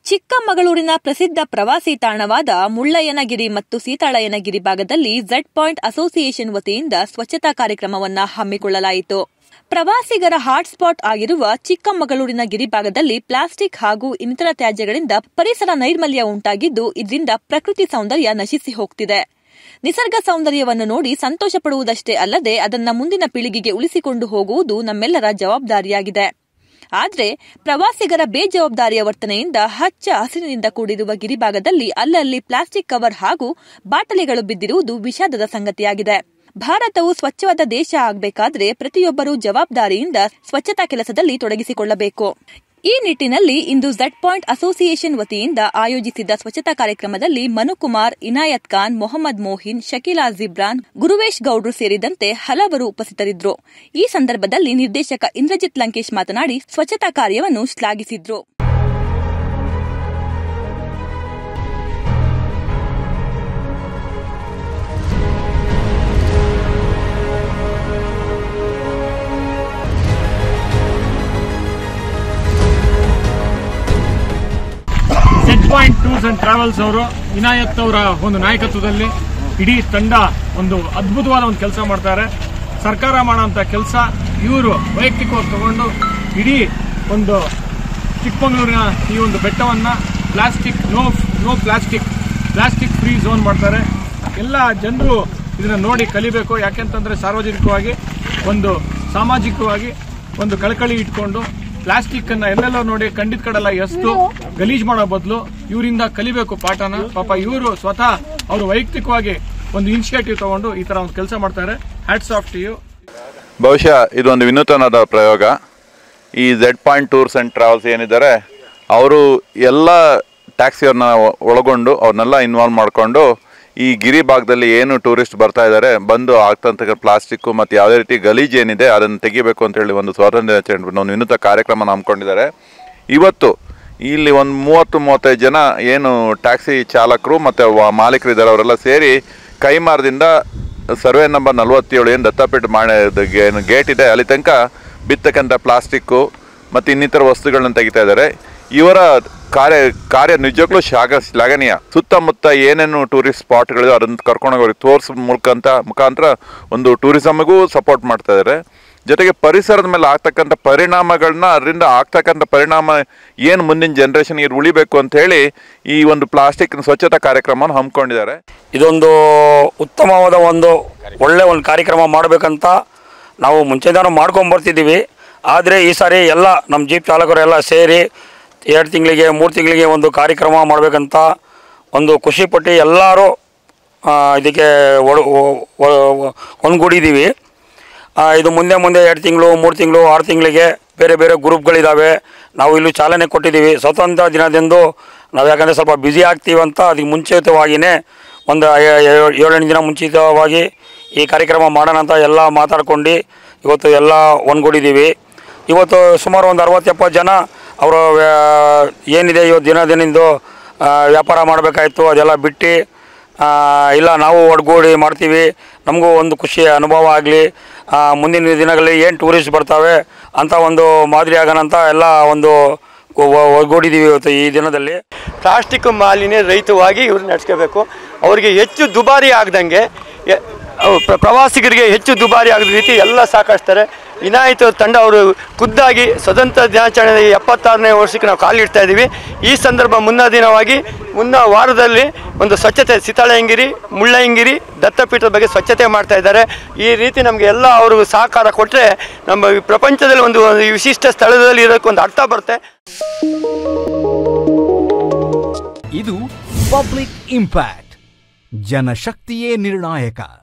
ಚಿಕ್ಕಮಗಳೂರಿನ ಪ್ರಸಿದ್ಧ ಪ್ರವಾಸಿ ತಾಣವಾದ ಮುಳ್ಳಯ್ಯನಗಿರಿ ಮತ್ತು ಸೀತಾಳಯ್ಯನಗಿರಿ ಭಾಗದಲ್ಲಿ ಝಡ್ ಪಾಯಿಂಟ್ ಅಸೋಸಿಯೇಷನ್ ವತಿಯಿಂದ ಸ್ವಚ್ಛತಾ ಕಾರ್ಯಕ್ರಮವನ್ನು ಹಮ್ಮಿಕೊಳ್ಳಲಾಯಿತು ಪ್ರವಾಸಿಗರ ಹಾಟ್ಸ್ಪಾಟ್ ಆಗಿರುವ ಚಿಕ್ಕಮಗಳೂರಿನ ಗಿರಿಭಾಗದಲ್ಲಿ ಪ್ಲಾಸ್ಟಿಕ್ ಹಾಗೂ ಇನ್ನಿತರ ತ್ಯಾಜ್ಯಗಳಿಂದ ಪರಿಸರ ನೈರ್ಮಲ್ಯ ಉಂಟಾಗಿದ್ದು ಇದರಿಂದ ಪ್ರಕೃತಿ ಸೌಂದರ್ಯ ನಶಿಸಿ ಹೋಗ್ತಿದೆ ನಿಸರ್ಗ ಸೌಂದರ್ಯವನ್ನು ನೋಡಿ ಸಂತೋಷ ಪಡುವುದಷ್ಟೇ ಅಲ್ಲದೆ ಅದನ್ನ ಮುಂದಿನ ಪೀಳಿಗೆಗೆ ಉಳಿಸಿಕೊಂಡು ಹೋಗುವುದು ನಮ್ಮೆಲ್ಲರ ಜವಾಬ್ದಾರಿಯಾಗಿದೆ ಆದರೆ ಪ್ರವಾಸಿಗರ ಬೇಜವಾಬ್ದಾರಿಯ ವರ್ತನೆಯಿಂದ ಹಚ್ಚ ಹಸಿರಿನಿಂದ ಕೂಡಿರುವ ಗಿರಿಭಾಗದಲ್ಲಿ ಅಲ್ಲಲ್ಲಿ ಪ್ಲಾಸ್ಟಿಕ್ ಕವರ್ ಹಾಗೂ ಬಾಟಲಿಗಳು ಬಿದ್ದಿರುವುದು ವಿಷಾದದ ಸಂಗತಿಯಾಗಿದೆ ಭಾರತವು ಸ್ವಚ್ಛವಾದ ದೇಶ ಆಗಬೇಕಾದ್ರೆ ಪ್ರತಿಯೊಬ್ಬರೂ ಜವಾಬ್ದಾರಿಯಿಂದ ಸ್ವಚ್ಛತಾ ಕೆಲಸದಲ್ಲಿ ತೊಡಗಿಸಿಕೊಳ್ಳಬೇಕು ಈ ನಿಟ್ಟಿನಲ್ಲಿ ಇಂದು ಝಡ್ ಪಾಯಿಂಟ್ ಅಸೋಸಿಯೇಷನ್ ವತಿಯಿಂದ ಆಯೋಜಿಸಿದ್ದ ಸ್ವಚ್ಛತಾ ಕಾರ್ಯಕ್ರಮದಲ್ಲಿ ಮನುಕುಮಾರ್ ಇನಾಯತ್ ಖಾನ್ ಮೊಹಮ್ಮದ್ ಮೋಹಿನ್ ಶಕೀಲಾ ಜಿಬ್ರಾನ್ ಗುರುವೇಶ್ ಗೌಡ್ರು ಸೇರಿದಂತೆ ಹಲವರು ಉಪಸ್ಥಿತರಿದ್ದರು ಈ ಸಂದರ್ಭದಲ್ಲಿ ನಿರ್ದೇಶಕ ಇಂದ್ರಜಿತ್ ಲಂಕೇಶ್ ಮಾತನಾಡಿ ಸ್ವಚ್ಛತಾ ಕಾರ್ಯವನ್ನು ಶ್ಲಾಘಿಸಿದ್ರು set point tours and travels ಅವರು ಇನಾಯತ್ ಅವರ ಒಂದು ನಾಯಕತ್ವದಲ್ಲಿ ಇಡೀ ತಂಡ ಒಂದು ಅದ್ಭುತವಾದ ಒಂದು ಕೆಲಸ ಮಾಡ್ತಾರೆ ಸರ್ಕಾರ ಮಾಡೋಂಥ ಕೆಲಸ ಇವರು ವೈಯಕ್ತಿಕವಾಗಿ ತಗೊಂಡು ಇಡೀ ಒಂದು ಚಿಕ್ಕಮಗಳೂರಿನ ಈ ಒಂದು ಬೆಟ್ಟವನ್ನ plastic no no plastic plastic free zone ಮಾಡ್ತಾರೆ ಎಲ್ಲ ಜನರು ಇದನ್ನ ನೋಡಿ ಕಲಿಬೇಕು ಯಾಕೆಂತಂದ್ರೆ ಸಾರ್ವಜನಿಕವಾಗಿ ಒಂದು ಸಾಮಾಜಿಕವಾಗಿ ಒಂದು ಕಳಕಳಿ ಇಟ್ಕೊಂಡು ಪ್ಲಾಸ್ಟಿಕ್ ಅನ್ನ ಎಲ್ಲೆಲ್ಲೋ ನೋಡಿ ಕಂಡಿದ್ ಕಡೆಲ್ಲ ಎಸ್ತು ಗಲೀಜ್ ಮಾಡೋ ಬದಲು ಇವರಿಂದ ಕಲಿಬೇಕು ಪಾಠನ ಪಾಪ ಇವರು ಸ್ವತಃ ಅವರು ವೈಯಕ್ತಿಕವಾಗಿ ಒಂದು ಇನಿಷಿಯೇಟಿವ್ ತಗೊಂಡು ಈ ತರ ಒಂದು ಕೆಲಸ ಮಾಡ್ತಾರೆ ಹ್ಯಾಟ್ಸ್ ಆಫ್ ಟು ಯು ಬಹುಶಃ ಇದೊಂದು ವಿನೂತನವಾದ ಪ್ರಯೋಗ ಈ Z point tours and travels ಏನಿದ್ದಾರೆ ಅವರು ಎಲ್ಲ ಟ್ಯಾಕ್ಸಿಯವ್ರನ್ನ ಒಳಗೊಂಡು ಅವ್ರನ್ನೆಲ್ಲ ಇನ್ವಾಲ್ವ್ ಮಾಡಿಕೊಂಡು ಈ ಗಿರಿ ಭಾಗದಲ್ಲಿ ಏನು ಟೂರಿಸ್ಟ್ ಬರ್ತಾ ಇದ್ದಾರೆ ಬಂದು ಆಗ್ತಂತ ಪ್ಲಾಸ್ಟಿಕ್ಕು ಮತ್ತು ಯಾವುದೇ ರೀತಿ ಗಲೀಜ್ ಏನಿದೆ ಅದನ್ನು ತೆಗಿಬೇಕು ಅಂತ ಹೇಳಿ ಒಂದು ಸ್ವಾತಂತ್ರ್ಯ ದಿನಾಚರಣೆ ಒಂದು ವಿನೂತ ಕಾರ್ಯಕ್ರಮ ಹಮ್ಮಿಕೊಂಡಿದ್ದಾರೆ ಇವತ್ತು ಇಲ್ಲಿ ಒಂದು ಮೂವತ್ತು ಮೂವತ್ತೈದು ಜನ ಏನು ಟ್ಯಾಕ್ಸಿ ಚಾಲಕರು ಮತ್ತು ಮಾಲೀಕರು ಇದ್ದಾರೆ ಅವರೆಲ್ಲ ಸೇರಿ ಕೈಮಾರದಿಂದ ಸರ್ವೆ ನಂಬರ್ ನಲವತ್ತೇಳು ಏನು ದತ್ತಪೀಠ ಮಾಡಿ ಏನು ಗೇಟ್ ಇದೆ ಅಲ್ಲಿ ತನಕ ಬಿತ್ತಕ್ಕಂಥ ಪ್ಲಾಸ್ಟಿಕ್ಕು ಮತ್ತು ಇನ್ನಿತರ ವಸ್ತುಗಳನ್ನ ತೆಗಿತಾ ಇದ್ದಾರೆ ಇವರ ಕಾರ್ಯ ಕಾರ್ಯ ನಿಜವಾಗ್ಲೂ ಶಾಗ ಶ್ಲಾಘನೀಯ ಸುತ್ತಮುತ್ತ ಏನೇನು ಟೂರಿಸ್ಟ್ ಸ್ಪಾಟ್ಗಳಿದೆ ಅದನ್ನು ಕರ್ಕೊಂಡೋಗಿ ಅವ್ರಿಗೆ ತೋರಿಸೋ ಮುಖಾಂತ ಮುಖಾಂತರ ಒಂದು ಟೂರಿಸಮ್ಗೂ ಸಪೋರ್ಟ್ ಮಾಡ್ತಾ ಇದ್ದಾರೆ ಜೊತೆಗೆ ಪರಿಸರದ ಮೇಲೆ ಆಗ್ತಕ್ಕಂಥ ಪರಿಣಾಮಗಳನ್ನ ಅದರಿಂದ ಆಗ್ತಕ್ಕಂಥ ಪರಿಣಾಮ ಏನು ಮುಂದಿನ ಜನ್ರೇಷನ್ ಇವ್ರು ಉಳಿಬೇಕು ಅಂತ ಹೇಳಿ ಈ ಒಂದು ಪ್ಲಾಸ್ಟಿಕ್ ಸ್ವಚ್ಛತಾ ಕಾರ್ಯಕ್ರಮವನ್ನು ಹಮ್ಮಿಕೊಂಡಿದ್ದಾರೆ ಇದೊಂದು ಉತ್ತಮವಾದ ಒಂದು ಒಳ್ಳೆ ಒಂದು ಕಾರ್ಯಕ್ರಮ ಮಾಡಬೇಕಂತ ನಾವು ಮುಂಚೆದಾನು ಮಾಡ್ಕೊಂಡು ಬರ್ತಿದ್ದೀವಿ ಆದರೆ ಈ ಸಾರಿ ಎಲ್ಲ ನಮ್ಮ ಜೀಪ್ ಚಾಲಕರೆಲ್ಲ ಸೇರಿ ಎರಡು ತಿಂಗಳಿಗೆ ಮೂರು ತಿಂಗಳಿಗೆ ಒಂದು ಕಾರ್ಯಕ್ರಮ ಮಾಡಬೇಕಂತ ಒಂದು ಖುಷಿಪಟ್ಟು ಎಲ್ಲರೂ ಆ, ಇದಕ್ಕೆ ಒಡ ಒ- ಒ- ಒಂದ್ಗೂಡಿದ್ದೀವಿ ಆ, ಇದು ಮುಂದೆ ಮುಂದೆ ಎರಡು ತಿಂಗಳು ಮೂರು ತಿಂಗಳು ಆರು ತಿಂಗಳಿಗೆ ಬೇರೆ ಬೇರೆ ಗ್ರೂಪ್ಗಳಿದ್ದಾವೆ ನಾವು ಇಲ್ಲಿ ಚಾಲನೆ ಕೊಟ್ಟಿದ್ದೀವಿ ಸ್ವತಂತ್ರ ದಿನದಂದು ನಾವು ಯಾಕಂದರೆ ಸ್ವಲ್ಪ ಬ್ಯುಸಿ ಆಗ್ತೀವಿ ಅಂತ ಅದಕ್ಕೆ ಮುಂಚಿತವಾಗಿಯೇ ಒಂದು ಏ- ಏ- ಏಳೆಂಟು ದಿನ ಮುಂಚಿತವಾಗಿ ಈ ಕಾರ್ಯಕ್ರಮ ಮಾಡೋಣ ಅಂತ ಎಲ್ಲ ಮಾತಾಡ್ಕೊಂಡು ಇವತ್ತು ಎಲ್ಲ ಒಂದ್ಗೂಡಿದ್ದೀವಿ ಇವತ್ತು ಸುಮಾರು ಒಂದು ಅರವತ್ತು ಎಪ್ಪತ್ತು ಜನ ಅವರು ಏನಿದೆ ಇವತ್ತು ದಿನ ದಿನದ್ದು ಆ, ವ್ಯಾಪಾರ ಮಾಡಬೇಕಾಯ್ತು ಅದೆಲ್ಲ ಬಿಟ್ಟು ಆ, ಇಲ್ಲ ನಾವು ಒಡ್ಗೂಡಿ ಮಾಡ್ತೀವಿ ನಮಗೂ ಒಂದು ಖುಷಿಯ ಅನುಭವ ಆಗಲಿ ಮುಂದಿನ ದಿನಗಳಲ್ಲಿ ಏನು ಟೂರಿಸ್ಟ್ ಬರ್ತಾವೆ ಅಂತ ಒಂದು ಮಾದರಿ ಆಗೋಣ ಅಂತ ಎಲ್ಲ ಒಂದು ಒ- ಒ- ಒಗ್ಗೂಡಿದ್ದೀವಿ ಇವತ್ತು ಈ ದಿನದಲ್ಲಿ ಪ್ಲಾಸ್ಟಿಕ್ ಮಾಲಿನ್ಯ ರಹಿತವಾಗಿ ಇವ್ರು ನಡೆಸ್ಕೋಬೇಕು ಅವರಿಗೆ ಹೆಚ್ಚು ದುಬಾರಿ ಆಗ್ದಂಗೆ ಎ- ಅವು ಪ್ರ- ಪ್ರವಾಸಿಗರಿಗೆ ಹೆಚ್ಚು ದುಬಾರಿ ಆಗದ ರೀತಿ ಎಲ್ಲ ಸಾಕಷ್ಟು ವಿನಾಯಿತ ತಂಡ ಅವರು ಖುದ್ದಾಗಿ ಸ್ವತಂತ್ರ ದಿನಾಚರಣೆ ಎಪ್ಪತ್ತಾರನೇ ವರ್ಷಕ್ಕೆ ನಾವು ಕಾಲಿಡ್ತಾ ಇದ್ದೀವಿ ಈ ಸಂದರ್ಭ ಮುನ್ನ ದಿನವಾಗಿ ಮುನ್ನ ವಾರದಲ್ಲಿ ಒಂದು ಸ್ವಚ್ಛತೆ ಸೀತಾಳಯ್ಯಂಗಿರಿ ಮುಳ್ಳಯ್ಯಂಗಿರಿ ದತ್ತಪೀಠದ ಬಗ್ಗೆ ಸ್ವಚ್ಛತೆ ಮಾಡ್ತಾ ಇದ್ದಾರೆ ಈ ರೀತಿ ನಮಗೆ ಎಲ್ಲ ಅವರು ಸಹಕಾರ ಕೊಟ್ಟರೆ ನಮ್ಮ ಈ ಪ್ರಪಂಚದಲ್ಲಿ ಒಂದು ಒಂದು ವಿಶಿಷ್ಟ ಸ್ಥಳದಲ್ಲಿ ಇರೋಕ್ಕೆ ಒಂದು ಅರ್ಥ ಬರುತ್ತೆ ಇದು ಪಬ್ಲಿಕ್ ಇಂಪ್ಯಾಕ್ಟ್ ಜನಶಕ್ತಿಯೇ ನಿರ್ಣಾಯಕ